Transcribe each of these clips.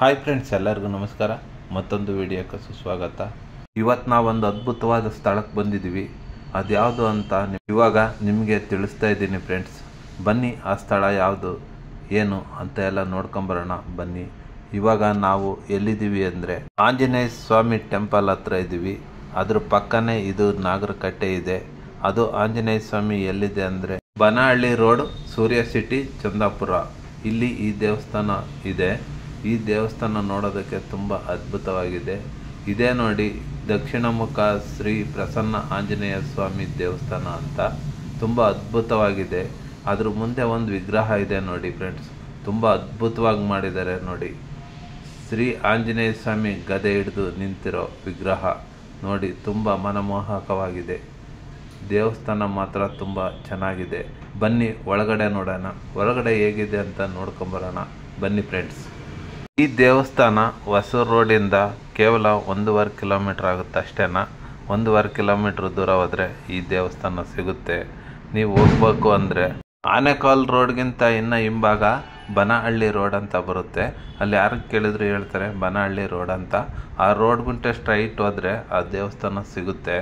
hi friends ಎಲ್ಲರಿಗೂ ನಮಸ್ಕಾರ ಮತ್ತೊಂದು ವಿಡಿಯೋಕ್ಕೆ ಸುಸ್ವಾಗತ ಇವತ್ತು ನಾವೊಂದು ಅದ್ಭುತವಾದ ಸ್ಥಳಕ್ಕೆ ಬಂದಿದ್ದೀವಿ ಅದ್ಯಾವುದು ಅಂತ ನಿ- ಇವಾಗ ನಿಮಗೆ ತಿಳಿಸ್ತಾ ಇದ್ದೀನಿ ಫ್ರೆಂಡ್ಸ್ ಬನ್ನಿ ಆ ಸ್ಥಳ ಯಾವುದು ಏನು ಅಂತ ಎಲ್ಲ ನೋಡ್ಕೊಂಬರೋಣ ಬನ್ನಿ ಇವಾಗ ನಾವು ಎಲ್ಲಿದ್ದೀವಿ ಅಂದರೆ ಆಂಜನೇಯ ಸ್ವಾಮಿ ಟೆಂಪಲ್ ಹತ್ರ ಇದ್ದೀವಿ ಅದ್ರ ಪಕ್ಕನೇ ಇದು ನಾಗರಕಟ್ಟೆ ಇದೆ ಅದು ಆಂಜನೇಯ ಸ್ವಾಮಿ ಎಲ್ಲಿದೆ ಅಂದರೆ ಬನಹಳ್ಳಿ ರೋಡ್ ಸೂರ್ಯ ಸಿಟಿ ಚಂದಾಪುರ ಇಲ್ಲಿ ಈ ದೇವಸ್ಥಾನ ಇದೆ ಈ ದೇವಸ್ಥಾನ ನೋಡೋದಕ್ಕೆ ತುಂಬ ಅದ್ಭುತವಾಗಿದೆ ಇದೇ ನೋಡಿ ದಕ್ಷಿಣ ಮುಖ ಶ್ರೀ ಪ್ರಸನ್ನ ಆಂಜನೇಯ ಸ್ವಾಮಿ ದೇವಸ್ಥಾನ ಅಂತ ತುಂಬ ಅದ್ಭುತವಾಗಿದೆ ಅದ್ರ ಮುಂದೆ ಒಂದು ವಿಗ್ರಹ ಇದೆ ನೋಡಿ ಫ್ರೆಂಡ್ಸ್ ತುಂಬ ಅದ್ಭುತವಾಗಿ ಮಾಡಿದ್ದಾರೆ ನೋಡಿ ಶ್ರೀ ಆಂಜನೇಯ ಸ್ವಾಮಿ ಗದೆ ಹಿಡಿದು ನಿಂತಿರೋ ವಿಗ್ರಹ ನೋಡಿ ತುಂಬ ಮನಮೋಹಕವಾಗಿದೆ ದೇವಸ್ಥಾನ ಮಾತ್ರ ತುಂಬ ಚೆನ್ನಾಗಿದೆ ಬನ್ನಿ ಒಳಗಡೆ ನೋಡೋಣ ಒಳಗಡೆ ಹೇಗಿದೆ ಅಂತ ನೋಡ್ಕೊಂಬರೋಣ ಬನ್ನಿ ಫ್ರೆಂಡ್ಸ್ ಈ ದೇವಸ್ಥಾನ ಹೊಸೂರು ರೋಡಿಂದ ಕೇವಲ ಒಂದೂವರೆ ಕಿಲೋಮೀಟ್ರ್ ಆಗುತ್ತೆ ಅಷ್ಟೇನಾ ಒಂದೂವರೆ ಕಿಲೋಮೀಟ್ರ್ ದೂರ ಹೋದರೆ ಈ ದೇವಸ್ಥಾನ ಸಿಗುತ್ತೆ ನೀವು ಹೋಗ್ಬೇಕು ಅಂದರೆ ಆನೆಕಾಲ್ ರೋಡ್ಗಿಂತ ಇನ್ನು ಹಿಂಭಾಗ ಬನಹಳ್ಳಿ ರೋಡ್ ಅಂತ ಬರುತ್ತೆ ಅಲ್ಲಿ ಯಾರು ಕೇಳಿದ್ರು ಹೇಳ್ತಾರೆ ಬನಹಳ್ಳಿ ರೋಡ್ ಅಂತ ಆ ರೋಡ್ ಗುಂಟೆ ಸ್ಟ್ರೈಟ್ ಹೋದರೆ ಆ ದೇವಸ್ಥಾನ ಸಿಗುತ್ತೆ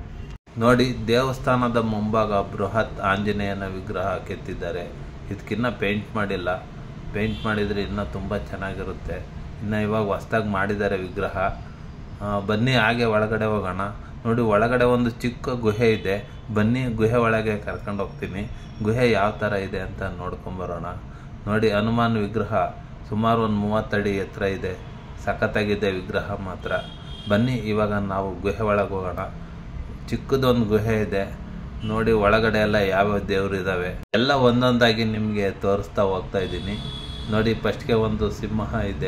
ನೋಡಿ ದೇವಸ್ಥಾನದ ಮುಂಭಾಗ ಬೃಹತ್ ಆಂಜನೇಯನ ವಿಗ್ರಹ ಕೆತ್ತಿದ್ದಾರೆ ಇದಕ್ಕಿನ್ನ ಪೇಂಟ್ ಮಾಡಿಲ್ಲ ಪೇಂಟ್ ಮಾಡಿದರೆ ಇನ್ನೂ ತುಂಬ ಚೆನ್ನಾಗಿರುತ್ತೆ ಇನ್ನು ಇವಾಗ ಹೊಸ್ದಾಗಿ ಮಾಡಿದ್ದಾರೆ ವಿಗ್ರಹ ಆ, ಬನ್ನಿ ಹಾಗೆ ಒಳಗಡೆ ಹೋಗೋಣ ನೋಡಿ ಒಳಗಡೆ ಒಂದು ಚಿಕ್ಕ ಗುಹೆ ಇದೆ ಬನ್ನಿ ಗುಹೆ ಒಳಗೆ ಕರ್ಕೊಂಡು ಹೋಗ್ತೀನಿ ಗುಹೆ ಯಾವ ಥರ ಇದೆ ಅಂತ ನೋಡ್ಕೊಂಬರೋಣ ನೋಡಿ ಹನುಮಾನ್ ವಿಗ್ರಹ ಸುಮಾರು ಒಂದು ಮೂವತ್ತಡಿ ಎತ್ತರ ಇದೆ ಸಖತ್ತಾಗಿದೆ ವಿಗ್ರಹ ಮಾತ್ರ ಬನ್ನಿ ಇವಾಗ ನಾವು ಗುಹೆ ಒಳಗೆ ಹೋಗೋಣ ಚಿಕ್ಕದೊಂದು ಗುಹೆ ಇದೆ ನೋಡಿ ಒಳಗಡೆ ಎಲ್ಲ ಯಾವ್ಯಾವ ದೇವ್ರು ಇದ್ದಾವೆ ಎಲ್ಲ ಒಂದೊಂದಾಗಿ ನಿಮಗೆ ತೋರಿಸ್ತಾ ಹೋಗ್ತಾ ಇದ್ದೀನಿ ನೋಡಿ ಫಸ್ಟ್ಗೆ ಒಂದು ಸಿಂಹ ಇದೆ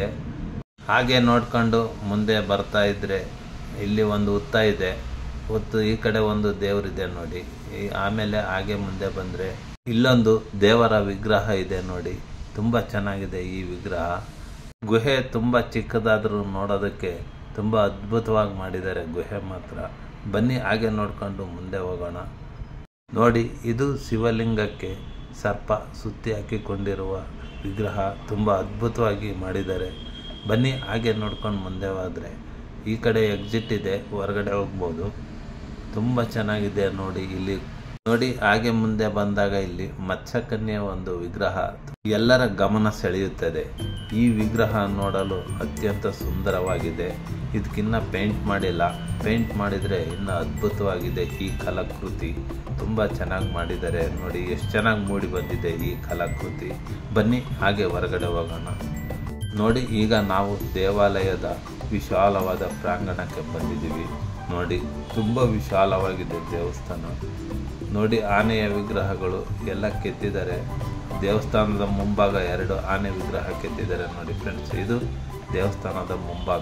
ಹಾಗೆ ನೋಡ್ಕೊಂಡು ಮುಂದೆ ಬರ್ತಾ ಇದ್ರೆ ಇಲ್ಲಿ ಒಂದು ಹುತ್ತ ಇದೆ ಹುತ್ತು ಈ ಕಡೆ ಒಂದು ದೇವರಿದೆ ನೋಡಿ ಈ ಆಮೇಲೆ ಹಾಗೆ ಮುಂದೆ ಬಂದರೆ ಇಲ್ಲೊಂದು ದೇವರ ವಿಗ್ರಹ ಇದೆ ನೋಡಿ ತುಂಬ ಚೆನ್ನಾಗಿದೆ ಈ ವಿಗ್ರಹ ಗುಹೆ ತುಂಬ ಚಿಕ್ಕದಾದರೂ ನೋಡೋದಕ್ಕೆ ತುಂಬ ಅದ್ಭುತವಾಗಿ ಮಾಡಿದ್ದಾರೆ ಗುಹೆ ಮಾತ್ರ ಬನ್ನಿ ಹಾಗೆ ನೋಡ್ಕೊಂಡು ಮುಂದೆ ಹೋಗೋಣ ನೋಡಿ ಇದು ಶಿವಲಿಂಗಕ್ಕೆ ಸರ್ಪ ಸುತ್ತಿ ಹಾಕಿಕೊಂಡಿರುವ ವಿಗ್ರಹ ತುಂಬ ಅದ್ಭುತವಾಗಿ ಮಾಡಿದ್ದಾರೆ ಬನ್ನಿ ಹಾಗೆ ನೋಡ್ಕೊಂಡು ಮುಂದೆ ಹೋದರೆ ಈ ಕಡೆ ಎಕ್ಸಿಟ್ ಇದೆ ಹೊರಗಡೆ ಹೋಗ್ಬೋದು ತುಂಬ ಚೆನ್ನಾಗಿದೆ ನೋಡಿ ಇಲ್ಲಿ ನೋಡಿ ಹಾಗೆ ಮುಂದೆ ಬಂದಾಗ ಇಲ್ಲಿ ಮತ್ಸ್ಯಕನ್ಯೆ ಒಂದು ವಿಗ್ರಹ ಎಲ್ಲರ ಗಮನ ಸೆಳೆಯುತ್ತದೆ ಈ ವಿಗ್ರಹ ನೋಡಲು ಅತ್ಯಂತ ಸುಂದರವಾಗಿದೆ ಇದಕ್ಕಿನ್ನ ಪೇಂಟ್ ಮಾಡಿಲ್ಲ ಪೇಂಟ್ ಮಾಡಿದರೆ ಇನ್ನು ಅದ್ಭುತವಾಗಿದೆ ಈ ಕಲಾಕೃತಿ ತುಂಬ ಚೆನ್ನಾಗಿ ಮಾಡಿದ್ದಾರೆ ನೋಡಿ ಎಷ್ಟು ಚೆನ್ನಾಗಿ ಮೂಡಿ ಬಂದಿದೆ ಈ ಕಲಾಕೃತಿ ಬನ್ನಿ ಹಾಗೆ ಹೊರಗಡೆ ಹೋಗೋಣ ನೋಡಿ ಈಗ ನಾವು ದೇವಾಲಯದ ವಿಶಾಲವಾದ ಪ್ರಾಂಗಣಕ್ಕೆ ಬಂದಿದ್ದೀವಿ ನೋಡಿ ತುಂಬ ವಿಶಾಲವಾಗಿದೆ ದೇವಸ್ಥಾನ ನೋಡಿ ಆನೆಯ ವಿಗ್ರಹಗಳು ಎಲ್ಲ ಕೆತ್ತಿದ್ದಾರೆ ದೇವಸ್ಥಾನದ ಮುಂಭಾಗ ಎರಡು ಆನೆ ವಿಗ್ರಹ ಕೆತ್ತಿದ್ದಾರೆ ನೋಡಿ ಫ್ರೆಂಡ್ಸ್ ಇದು ದೇವಸ್ಥಾನದ ಮುಂಭಾಗ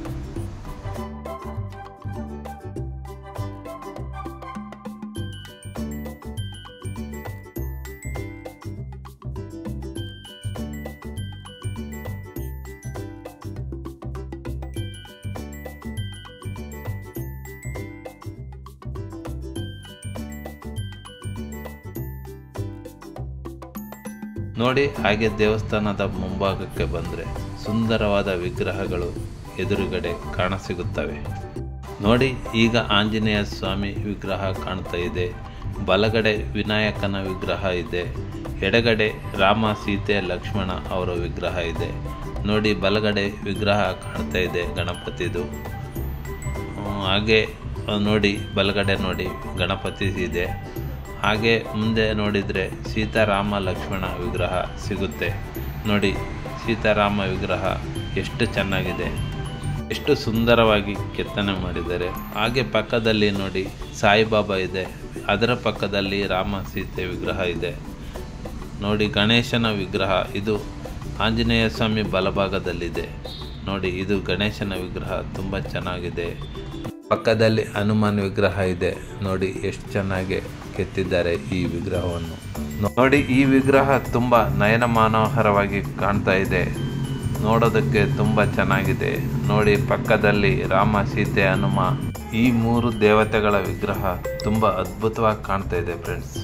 ನೋಡಿ ಹಾಗೆ ದೇವಸ್ಥಾನದ ಮುಂಭಾಗಕ್ಕೆ ಬಂದರೆ ಸುಂದರವಾದ ವಿಗ್ರಹಗಳು ಎದುರುಗಡೆ ಕಾಣಸಿಗುತ್ತವೆ ನೋಡಿ ಈಗ ಆಂಜನೇಯ ಸ್ವಾಮಿ ವಿಗ್ರಹ ಕಾಣ್ತಾ ಇದೆ ಬಲಗಡೆ ವಿನಾಯಕನ ವಿಗ್ರಹ ಇದೆ ಎಡಗಡೆ ರಾಮ ಸೀತೆ ಲಕ್ಷ್ಮಣ ಅವರ ವಿಗ್ರಹ ಇದೆ ನೋಡಿ ಬಲಗಡೆ ವಿಗ್ರಹ ಕಾಣ್ತಾ ಇದೆ ಗಣಪತಿದು ಹ್ಮ್, ಹಾಗೆ ಅಹ್, ನೋಡಿ ಬಲಗಡೆ ನೋಡಿ ಗಣಪತಿ ಇದೆ ಹಾಗೆ ಮುಂದೆ ನೋಡಿದರೆ ಸೀತಾರಾಮ ಲಕ್ಷ್ಮಣ ವಿಗ್ರಹ ಸಿಗುತ್ತೆ ನೋಡಿ ಸೀತಾರಾಮ ವಿಗ್ರಹ ಎಷ್ಟು ಚೆನ್ನಾಗಿದೆ ಎಷ್ಟು ಸುಂದರವಾಗಿ ಕೆತ್ತನೆ ಮಾಡಿದ್ದಾರೆ ಹಾಗೆ ಪಕ್ಕದಲ್ಲಿ ನೋಡಿ ಸಾಯಿಬಾಬಾ ಇದೆ ಅದರ ಪಕ್ಕದಲ್ಲಿ ರಾಮ ಸೀತೆ ವಿಗ್ರಹ ಇದೆ ನೋಡಿ ಗಣೇಶನ ವಿಗ್ರಹ ಇದು ಆಂಜನೇಯ ಸ್ವಾಮಿ ಬಲಭಾಗದಲ್ಲಿದೆ ನೋಡಿ ಇದು ಗಣೇಶನ ವಿಗ್ರಹ ತುಂಬ ಚೆನ್ನಾಗಿದೆ ಪಕ್ಕದಲ್ಲಿ ಹನುಮಾನ್ ವಿಗ್ರಹ ಇದೆ ನೋಡಿ ಎಷ್ಟು ಚೆನ್ನಾಗಿ ಕೆತ್ತಿದ್ದಾರೆ ಈ ವಿಗ್ರಹವನ್ನು ನೋಡಿ ಈ ವಿಗ್ರಹ ತುಂಬ ನಯನ ಮನೋಹರವಾಗಿ ಕಾಣ್ತಾ ಇದೆ ನೋಡೋದಕ್ಕೆ ತುಂಬ ಚೆನ್ನಾಗಿದೆ ನೋಡಿ ಪಕ್ಕದಲ್ಲಿ ರಾಮ ಸೀತೆ ಹನುಮ ಈ ಮೂರು ದೇವತೆಗಳ ವಿಗ್ರಹ ತುಂಬ ಅದ್ಭುತವಾಗಿ ಕಾಣ್ತಾ ಇದೆ ಫ್ರೆಂಡ್ಸ್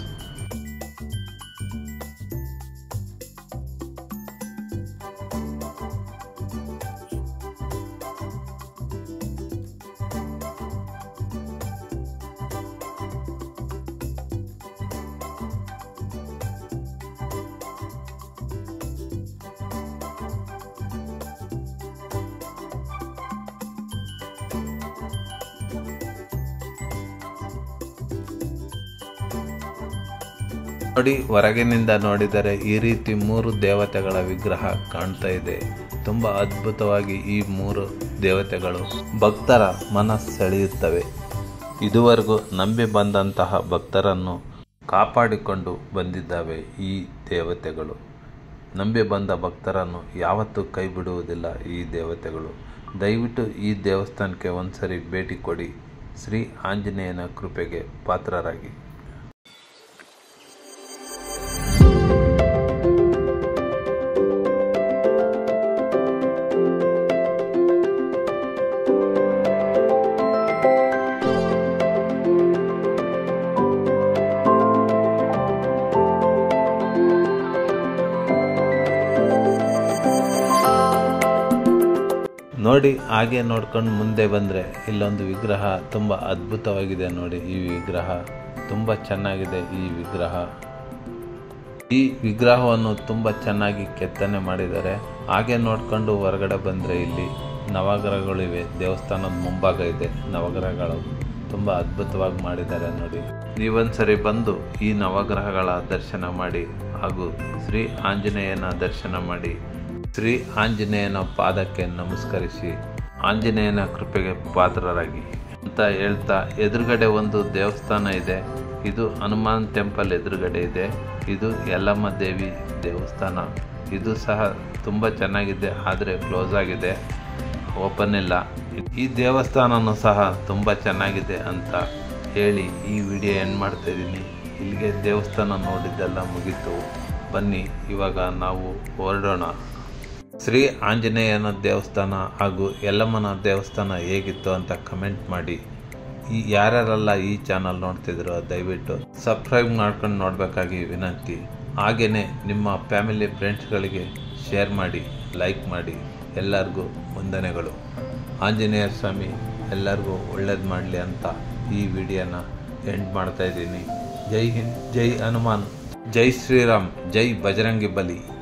ನೋಡಿ ಹೊರಗಿನಿಂದ ನೋಡಿದರೆ ಈ ರೀತಿ ಮೂರು ದೇವತೆಗಳ ವಿಗ್ರಹ ಕಾಣ್ತಾ ಇದೆ ತುಂಬ ಅದ್ಭುತವಾಗಿ ಈ ಮೂರು ದೇವತೆಗಳು ಭಕ್ತರ ಮನಸ್ಸು ಸೆಳೆಯುತ್ತವೆ ಇದುವರೆಗೂ ನಂಬಿ ಬಂದಂತಹ ಭಕ್ತರನ್ನು ಕಾಪಾಡಿಕೊಂಡು ಬಂದಿದ್ದಾವೆ ಈ ದೇವತೆಗಳು ನಂಬಿ ಬಂದ ಭಕ್ತರನ್ನು ಯಾವತ್ತೂ ಕೈ ಬಿಡುವುದಿಲ್ಲ ಈ ದೇವತೆಗಳು ದಯವಿಟ್ಟು ಈ ದೇವಸ್ಥಾನಕ್ಕೆ ಒಂದ್ಸರಿ ಭೇಟಿ ಕೊಡಿ ಶ್ರೀ ಆಂಜನೇಯನ ಕೃಪೆಗೆ ಪಾತ್ರರಾಗಿ ನೋಡಿ ಹಾಗೆ ನೋಡ್ಕೊಂಡು ಮುಂದೆ ಬಂದರೆ ಇಲ್ಲೊಂದು ವಿಗ್ರಹ ತುಂಬ ಅದ್ಭುತವಾಗಿದೆ ನೋಡಿ ಈ ವಿಗ್ರಹ ತುಂಬ ಚೆನ್ನಾಗಿದೆ ಈ ವಿಗ್ರಹ ಈ ವಿಗ್ರಹವನ್ನು ತುಂಬ ಚೆನ್ನಾಗಿ ಕೆತ್ತನೆ ಮಾಡಿದ್ದಾರೆ ಹಾಗೆ ನೋಡ್ಕೊಂಡು ಹೊರಗಡೆ ಬಂದರೆ ಇಲ್ಲಿ ನವಗ್ರಹಗಳಿವೆ ದೇವಸ್ಥಾನದ ಮುಂಭಾಗ ಇದೆ ನವಗ್ರಹಗಳು ತುಂಬ ಅದ್ಭುತವಾಗಿ ಮಾಡಿದ್ದಾರೆ ನೋಡಿ ನೀವೊಂದ್ಸರಿ ಬಂದು ಈ ನವಗ್ರಹಗಳ ದರ್ಶನ ಮಾಡಿ ಹಾಗೂ ಶ್ರೀ ಆಂಜನೇಯನ ದರ್ಶನ ಮಾಡಿ ಶ್ರೀ ಆಂಜನೇಯನ ಪಾದಕ್ಕೆ ನಮಸ್ಕರಿಸಿ ಆಂಜನೇಯನ ಕೃಪೆಗೆ ಪಾತ್ರರಾಗಿ ಅಂತ ಹೇಳ್ತಾ ಎದುರುಗಡೆ ಒಂದು ದೇವಸ್ಥಾನ ಇದೆ ಇದು ಹನುಮಾನ್ ಟೆಂಪಲ್ ಎದುರುಗಡೆ ಇದೆ ಇದು ಯಲ್ಲಮ್ಮ ದೇವಿ ದೇವಸ್ಥಾನ ಇದು ಸಹ ತುಂಬ ಚೆನ್ನಾಗಿದೆ ಆದರೆ ಕ್ಲೋಸ್ ಆಗಿದೆ ಓಪನ್ ಇಲ್ಲ ಈ ದೇವಸ್ಥಾನನೂ ಸಹ ತುಂಬ ಚೆನ್ನಾಗಿದೆ ಅಂತ ಹೇಳಿ ಈ ವಿಡಿಯೋ ಎಂಡ್ ಮಾಡ್ತಾ ಇದ್ದೀನಿ ಇಲ್ಲಿಗೆ ದೇವಸ್ಥಾನ ನೋಡಿದ್ದೆಲ್ಲ ಮುಗೀತು ಬನ್ನಿ ಇವಾಗ ನಾವು ಹೊರಡೋಣ ಶ್ರೀ ಆಂಜನೇಯನ ದೇವಸ್ಥಾನ ಹಾಗೂ ಯಲ್ಲಮ್ಮನ ದೇವಸ್ಥಾನ ಹೇಗಿತ್ತು ಅಂತ ಕಮೆಂಟ್ ಮಾಡಿ ಈ ಯಾರ್ಯಾರೆಲ್ಲ ಈ ಚಾನಲ್ ನೋಡ್ತಿದ್ರು ದಯವಿಟ್ಟು ಸಬ್ಸ್ಕ್ರೈಬ್ ಮಾಡ್ಕೊಂಡು ನೋಡಬೇಕಾಗಿ ವಿನಂತಿ ಹಾಗೆಯೇ ನಿಮ್ಮ ಫ್ಯಾಮಿಲಿ ಫ್ರೆಂಡ್ಸ್ಗಳಿಗೆ ಶೇರ್ ಮಾಡಿ ಲೈಕ್ ಮಾಡಿ ಎಲ್ಲರಿಗೂ ವಂದನೆಗಳು ಆಂಜನೇಯ ಸ್ವಾಮಿ ಎಲ್ಲರಿಗೂ ಒಳ್ಳೇದು ಮಾಡಲಿ ಅಂತ ಈ ವಿಡಿಯೋನ ಎಂಡ್ ಮಾಡ್ತಾ ಇದ್ದೀನಿ ಜೈ ಹಿಂದ್ ಜೈ ಹನುಮಾನ್ ಜೈ ಶ್ರೀರಾಮ್ ಜೈ ಬಜರಂಗಿ ಬಲಿ